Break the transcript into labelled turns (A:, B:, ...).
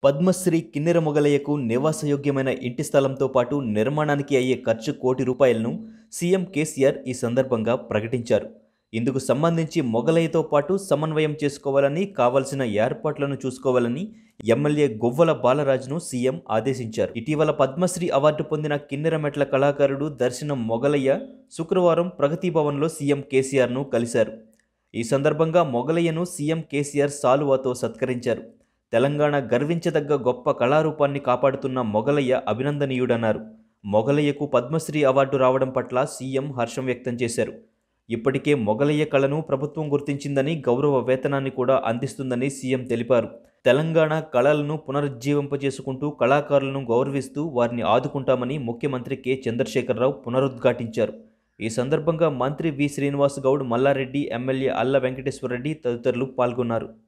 A: పద్మశ్రీ కిన్నెర మొగలయ్యకు నివాసయోగ్యమైన ఇంటి స్థలంతో పాటు నిర్మాణానికి అయ్యే ఖర్చు కోటి రూపాయలను సీఎం కేసీఆర్ ఈ సందర్భంగా ప్రకటించారు ఇందుకు సంబంధించి మొగలయ్యతో పాటు సమన్వయం చేసుకోవాలని కావలసిన ఏర్పాట్లను చూసుకోవాలని ఎమ్మెల్యే గొవ్వల బాలరాజును సీఎం ఆదేశించారు ఇటీవల పద్మశ్రీ అవార్డు పొందిన కిన్నెరమెట్ల కళాకారుడు దర్శనం మొగలయ్య శుక్రవారం ప్రగతి భవన్లో సీఎం కేసీఆర్ను కలిశారు ఈ సందర్భంగా మొగలయ్యను సీఎం కేసీఆర్ సాలువాతో సత్కరించారు తెలంగాణ గర్వించదగ్గ గొప్ప కళారూపాన్ని కాపాడుతున్న మొగలయ్య అభినందనీయుడన్నారు మొగలయ్యకు పద్మశ్రీ అవార్డు రావడం పట్ల సీఎం హర్షం వ్యక్తం చేశారు ఇప్పటికే మొగలయ్య కళను ప్రభుత్వం గుర్తించిందని గౌరవ వేతనాన్ని కూడా అందిస్తుందని సీఎం తెలిపారు తెలంగాణ కళలను పునరుజ్జీవింపజేసుకుంటూ కళాకారులను గౌరవిస్తూ వారిని ఆదుకుంటామని ముఖ్యమంత్రి కె చంద్రశేఖరరావు పునరుద్ఘాటించారు ఈ సందర్భంగా మంత్రి వి శ్రీనివాస్ గౌడ్ మల్లారెడ్డి ఎమ్మెల్యే అల్ల వెంకటేశ్వరరెడ్డి తదితరులు పాల్గొన్నారు